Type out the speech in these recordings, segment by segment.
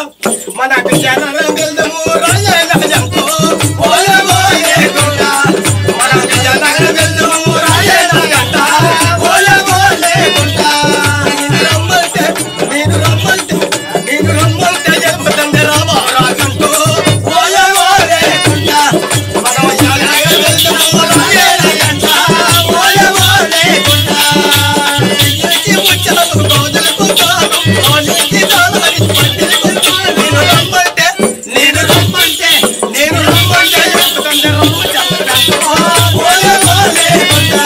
మనకు జనన వెళ్దాము రాజనజంకు ఓలే ఓలే గుంట మనకు జనన వెళ్దాము రాజనజంట ఓలే ఓలే గుంట నేను రమ్మంటే నేను రమ్మంటే నేను రమ్మంటే చెప్పుతండి రామా రాజంకు ఓలే ఓలే గుంట మనం జనన వెళ్దాము రాజనజంట ఓలే ఓలే గుంట ఇంటికి ముచ్చలకు రోజులకు కాదు ఓలికి తోలని పట్టుకుంటాను నేను రమ్మంటే నేను రమ్మంటే నేను రమ్మంటే చెప్పుతండి రమ్మ చెప్పడానికి ఓలే ఓలే గుంట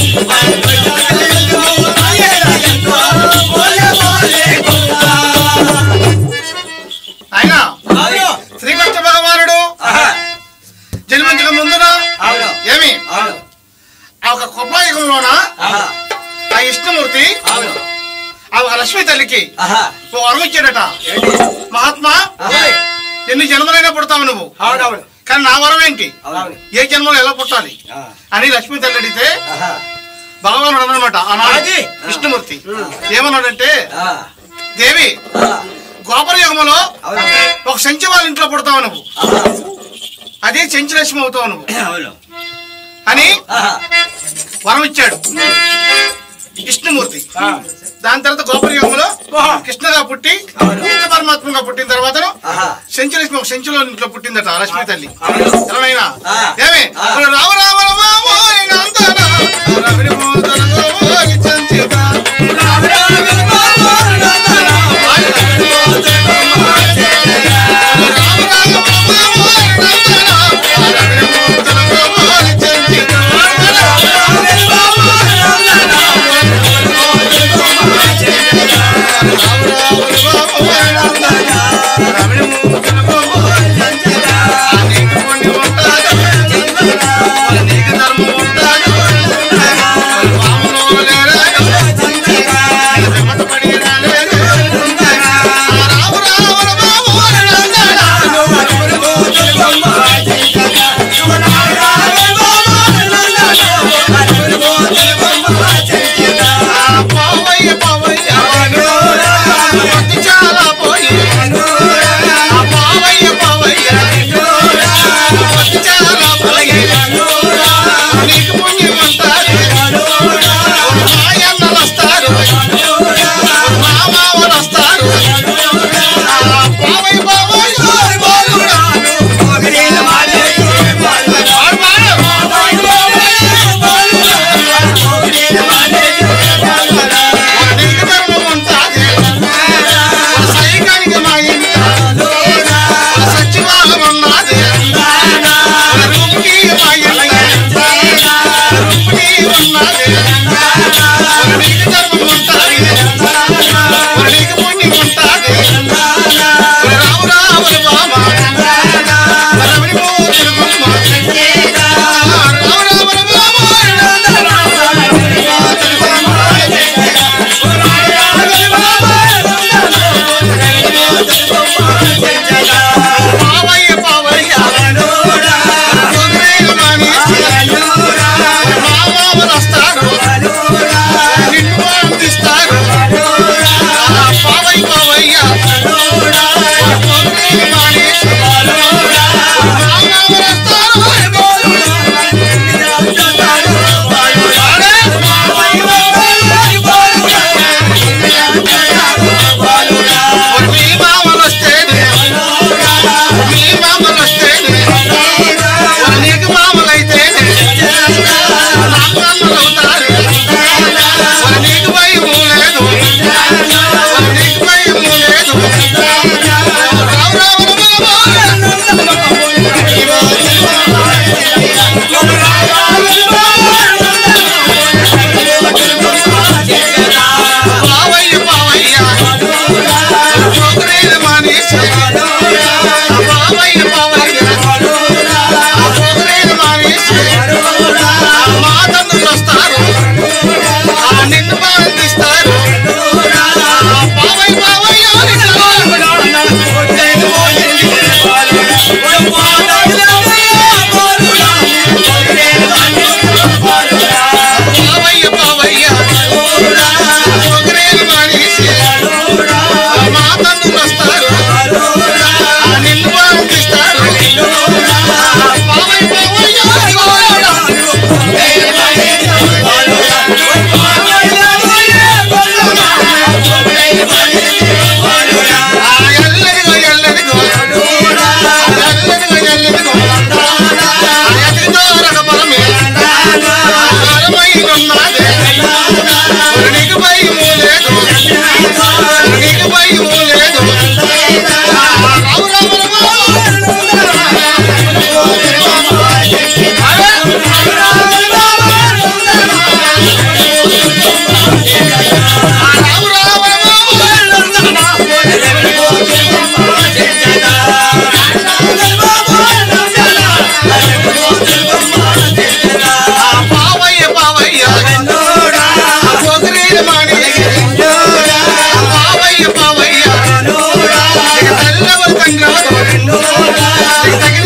ఆయన అవును శ్రీకృష్ణ భగవానుడు ఆహా, జన్మించక ముందున అవును ఏమి అవును ఆ ఒక కృపాయుగంలోన ఆహా, ఆ ఇష్టమూర్తి అవును ఆ లక్ష్మి తల్లికి ఆహా, ఓ వరం ఇచ్చాడట ఏంటి? మహాత్మా ఆహా, ఎన్ని జన్మలైనా పుడతావు నువ్వు అవునవును కానీ నా వరం ఏంటి అవును ఏ జన్మలో ఎలా పుట్టాలి ఆ, అని లక్ష్మి తల్లి అడిగితే ఆహా, భగవానుడు అన్నమాట ఆనాడు అది. విష్ణుమూర్తి ఉమ్. ఏమన్నాడంటే ఆ, దేవి ఆ, గోపర యుగంలో అవును ఒక సంచి వాళ్ళ ఇంట్లో పుడతావు నువ్వు ఆహా, అదే చెంచి లక్ష్మి అవుతావు నువ్వు అవును అని ఆహా, వరం ఇచ్చాడు విష్ణుమూర్తి ఆ, దాని తర్వాత గోపర యుగంలో ఆహా. కృష్ణగా పుట్టి అవును. కృష్ణ పరమాత్మగా పుట్టిన తర్వాత ఆహా, సెంచు లక్ష్మి ఒక సెంచులో ఇంట్లో పుట్టిందట లక్ష్మి తల్లి అవును. ఎలానైనా ఆ. ఏమి ఆ. రామ రామ రామ ఓయ్ నందన, రవిడి మోదన ఓయ్ చంచిత. రామ రామ రామ ఓయ్ నందన, ఓయ్ రవిడి మోదన ఓయ్ చంచిత. రామ రామ రామ ఓయ్ నందన, రవిడి మోదన ఓయ్ చంచిత. రామ రామ రామ ఓయ్ నందన, రవిడి మోదన ఓయ్ చంచిత. రామ రామ రామ ఓయ్ నందన, రవిడి మోదన ఓయ్ చంచిత. నీకు కొన్ని ఉంటాయి చంద్ర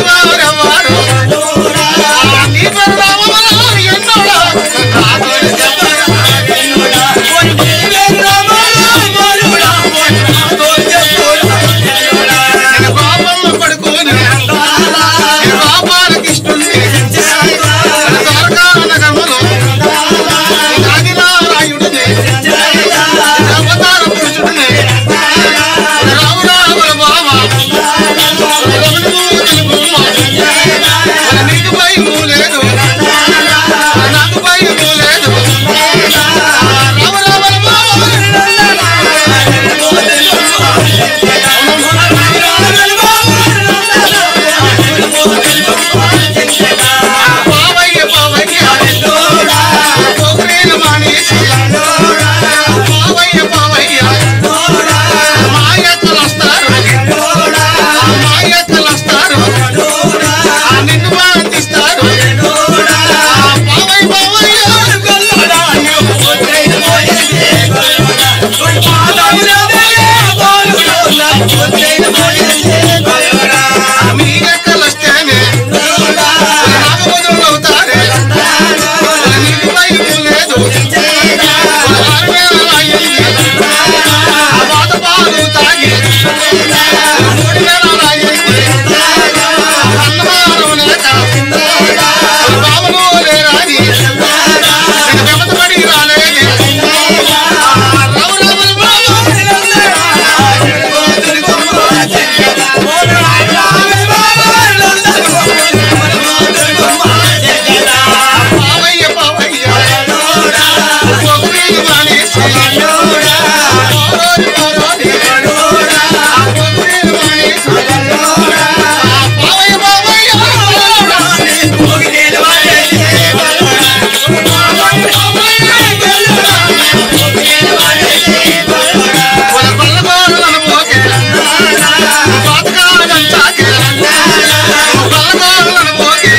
వారెవ్వరు నీ పేరు రామమలా ఎన్నోడా నాతోని చెప్పరా నేను పాపమ్మ కొడుకుని నేను పాపానికి ఇష్టుని ద్వారకానగములు ఆదినారాయుడిని అవతార పురుషుడిని రామురాముల బావ రమణమూర్తి బొమ్మ నీకు భయము లేదు నాకు భయము లేదు రామ రామల బావ పావయ్య పావయ్య పోకరేలు మానేసి పావయ్య పావయ్య మాయక్కలు వస్తారు మాయక్కలు వస్తారు నిన్ను బాధిస్తారు పావయ్య పావయ్య మీ ఎక్కలు వస్తేనే రామబదులవుతారే నీకు భయం లేదు ఆరు వేల అయ్యింది ఆ బాధ పాలు తాగి మూడు వేల అయ్యింది అన్నమానం లేక బాబులు లేరాని నేను వెమతపడి రాలేది రావు రావుల బాబు పావయ్య పావయ్య పొగరేలు మానేసి పోరోరి పోరోరి పొగరేలు మానేసి పావయ్య పావయ్య వాళ్ళ పల్లగోళ్ళను పోకే పాతకాలంచాకే పల్లగోళ్ళను పోకే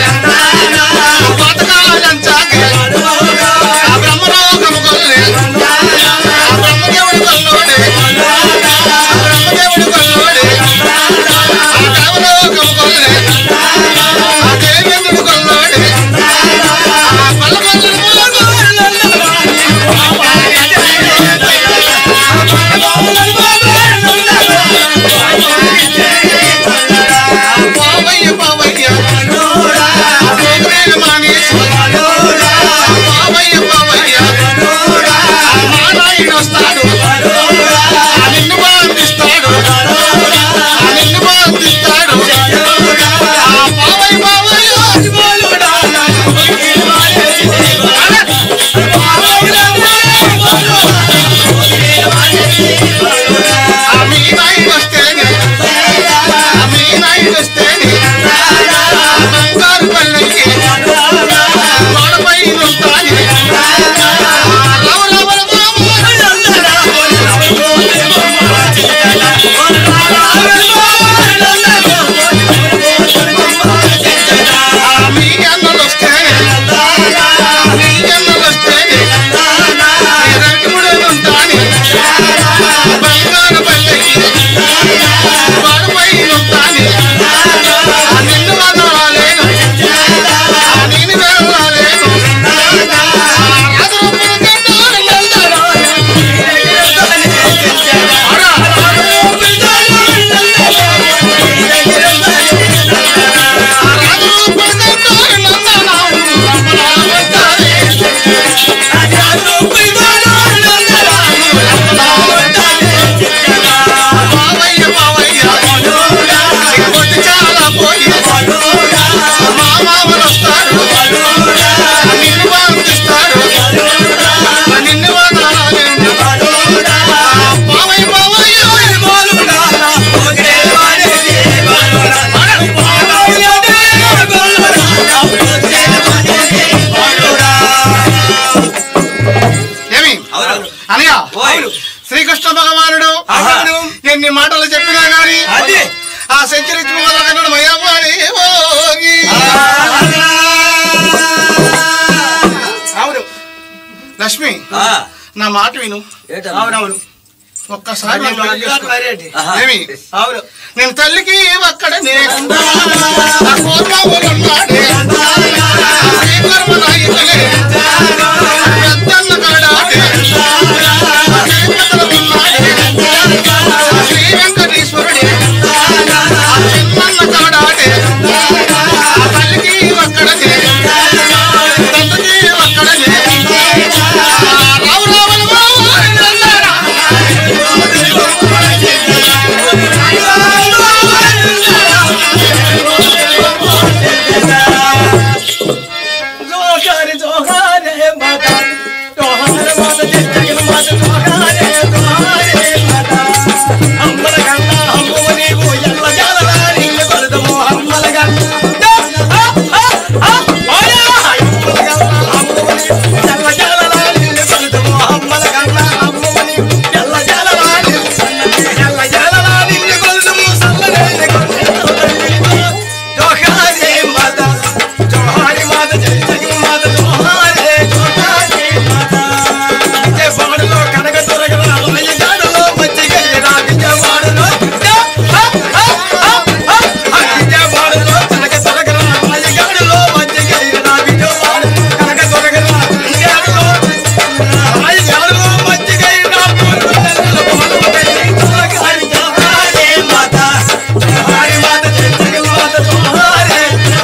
పాతకాలంచాకే ఆ బ్రహ్మలోకము కొల్లే ఆ బ్రహ్మదేవుడి కొల్లోడే ఆ బ్రహ్మదేవుడి కొల్లోడే ఆ దేవలోకము కొల్లే ఆ దేవేంద్రుడి కొల్లోడే ఆ పల్లగోళ్ళను పావయ్య పావయ్య పోగరేలు మానేసి పావయ్య పావయ్య నారాయణ వస్తాడు నిన్ను బాధిస్తాడు నిన్ను బాధిస్తాడు పావయ్య పావయ్య మీ నాయుడు వస్తేనే మీ నాయుడు వస్తేనే బంగారు పల్లెకి గోడపై ఉంటాయి రావు రావుల బాబు మీ అన్నలు వస్తేనే మీ అన్నలు వస్తేనే రవిముడు ఉంటాని బంగారు పల్లెకి గోడపై ఉంటాని నిన్ను వదలలేను నేను వెళ్ళలేను రాజరూపులు కట్టాలి రాజరూపులు కట్టాలి పావయ్య పావయ్య కొట్టి చాలా పోయి మా మామలు వస్తారు నిన్ను బాధిస్తారు నిన్ను వదలలేను పావయ్య పావయ్య ఏమి అనయ్య శ్రీకృష్ణ భగవానుడు అవును. ఎన్ని మాటలు చెప్పినా గాని అది. ఆ సెంచరీ మొదలగన్నాడు మయ్యవాణి అవును లక్ష్మి ఆ, నా మాట విను ఏంటమ్మా? అవునవును ఒక్కసారి మరి వాళ్ళు వాళ్ళు చేసుకో. మరేంటి? ఏమి అవును నేను తల్లికి అక్కడ నేకుండా నా కోర్మావులున్నాడే శ్రీకర్మ నాయకులే పెద్దన్న కాడాడే శ్రీమంతులు ఉన్నాడే శ్రీ వెంకటేశ్వరుడే చిన్నన్న కాడాడే తల్లికి అక్కడనే తండ్రికి అక్కడనే రావు రావులు బావులన్నారా జోహారి జోహారే మాత జోహార మాత జగన్ మాత జోహారే జోహారే మాత అమ్మల గంగ అమ్మవ నీవు ఎల్ల జాలలా నీళ్ళు కొలదము అమ్మల గంగ ఎల్ల జాలలా నీళ్ళు కొలదము అమ్మల గంగ అమ్మవ నీవు ఎల్ల జాలలా ఎల్ల జాలలా నీళ్ళు కొలదము సల్లనే జోహారే మాత జోహారి మాత జై జగన్ మాత జోహారే జోహారే మాత విజయవాడలో కనక దొరకరా విజయవాడలో మజ్జిగ రా విజయవాడలో విజయవాడలో కనక దొరకరా విజయవాడలో మజ్జిగ రా విజయవాడ కనక దొరకరా విజయవాడలో విజయవాడలో మజ్జిగ రా జోహారి జోహారే మాత జోహారి మాత జై జగన్ మాత జోహారే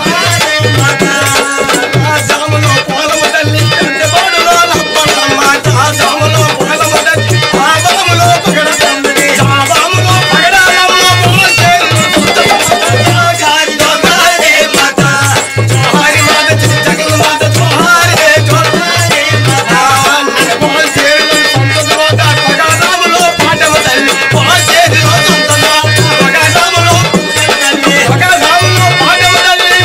జాములో పోలము తల్లి పెద్దబోడులో లప్పమ్మ జాములో పోలము తల్లి ఆవములో పగడ తండ్రి జావాములో పగడాలమ్మ పోసేరు జోహారి జోహారి మాత జోహారి మాత జగన్ మాత జోహారి జోహారి మాత పోసేరు సంతోషమోట పగడాములో పాటము తల్లి పోసేరు సంతోషమో పగడాములో తల్లి పగడాములో పాటము తల్లి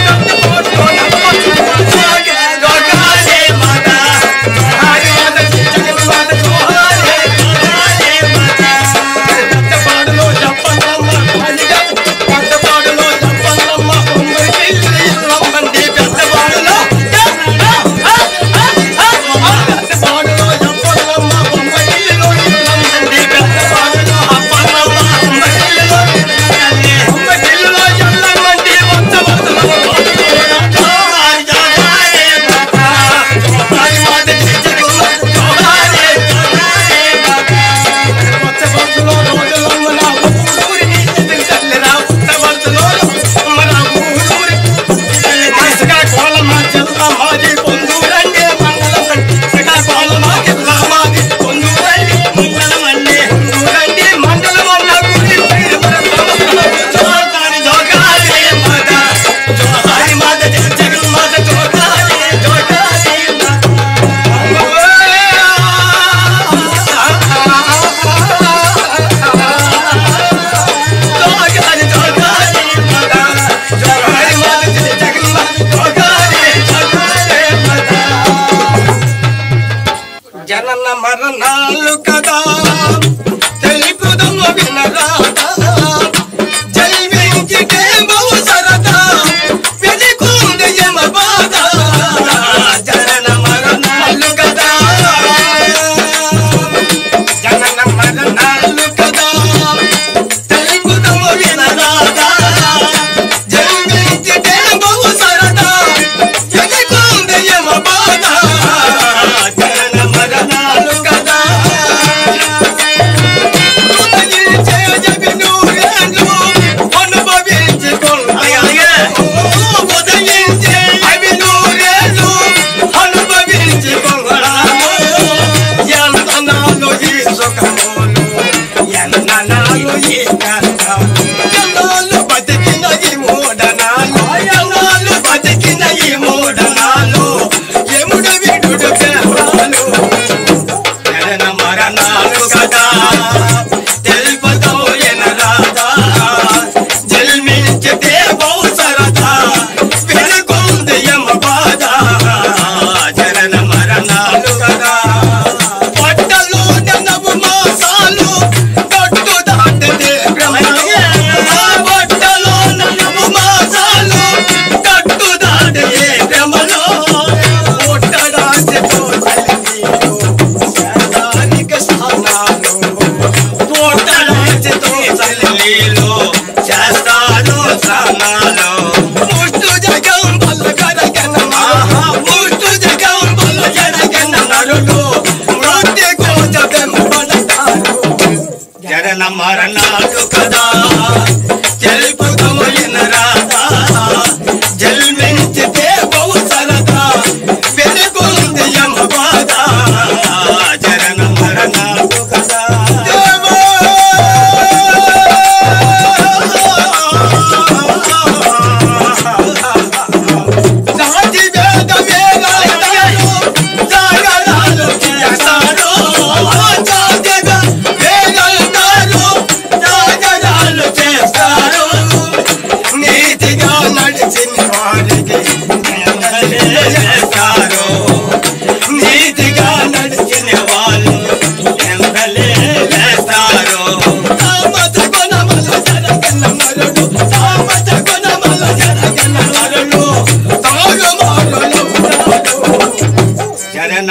జనన మరణాలు కదా తెలుపుదమ్మ వినరాదా జైవించితే బహు సరదా వెలికుంది యమ బాధ జనన మరణాలు కదా జనన మరణాలు కదా తెలుపుదమ్మ వినరాదా జైవించితే బహు సరదా వెలికుంది యమ బాధ జనన మరణాలు కదా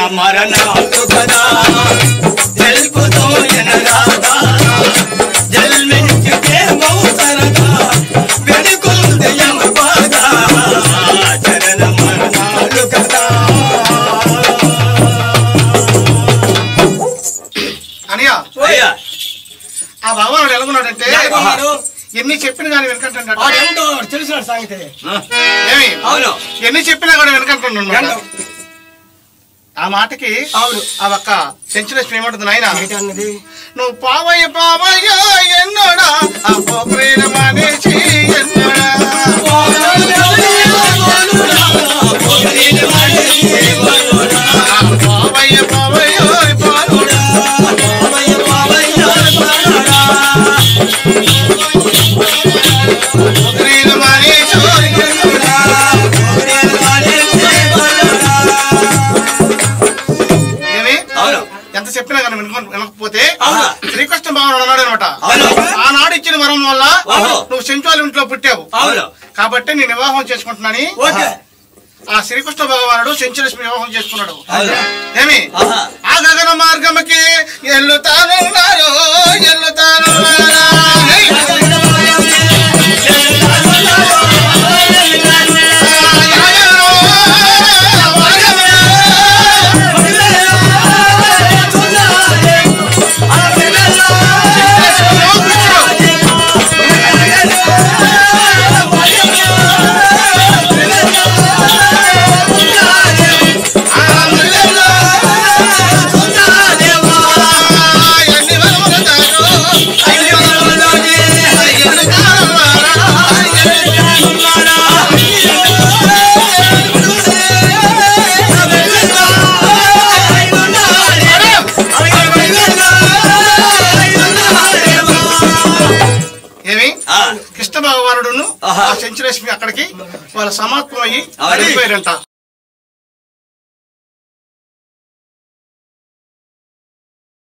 మరణాలు కదా తెలుపుతో ఎనరాదా జన్మించుకే మౌసరదా వెనుకొంది యమ బాధ చరణ మరణాలు కదా అనియా అయ్యా ఆ భగవానుడు ఎలాగున్నాడంటే ఎలాగున్నాడు? ఎన్ని చెప్పిన కానీ వెనకంటాడు వాడేంటో తెలిసిన సంగతి ఏమి అవును ఎన్ని చెప్పినా కూడా వెనకంటున్నాడు ఏంటో? ఆ మాటకి అవును ఆ ఒక్క సెంచురీ ఏమంటుంది నాయన ఏంటన్నది నువ్వు పావయ్య పావయ్య ఎన్నోడా ఆ పోకరేన మానేసి ఎన్నోడా ఆ పావయ్య పావయ్య పాలోడా పోకరేన మానేసి ఎన్నోడా ఏమి అవును ఎంత చెప్పినా కానీ వినుకో వినకపోతే అవునా? శ్రీకృష్ణ భగవానుడు అన్నాడు అనమాట అవును. ఆనాడు ఇచ్చిన వరం వల్ల ఓహో. నువ్వు సెంచువాల ఇంట్లో పుట్టావు అవును కాబట్టి నేను వివాహం చేసుకుంటున్నాని ఓకే ఆ శ్రీకృష్ణ భగవానుడు సెంచులక్ష్మి వివాహం చేసుకున్నాడు అవును. ఏమి ఆహా. ఆ గగన మార్గముకి ఎల్లుతానున్నారో ఎల్లుతానున్నారా ఏమి ఆ. కృష్ణ భగవానుడును ఆహా. ఆ సెంచులక్ష్మి అక్కడికి వాళ్ళ సమాత్మం అయ్యి అది. వెళ్ళిపోయారంట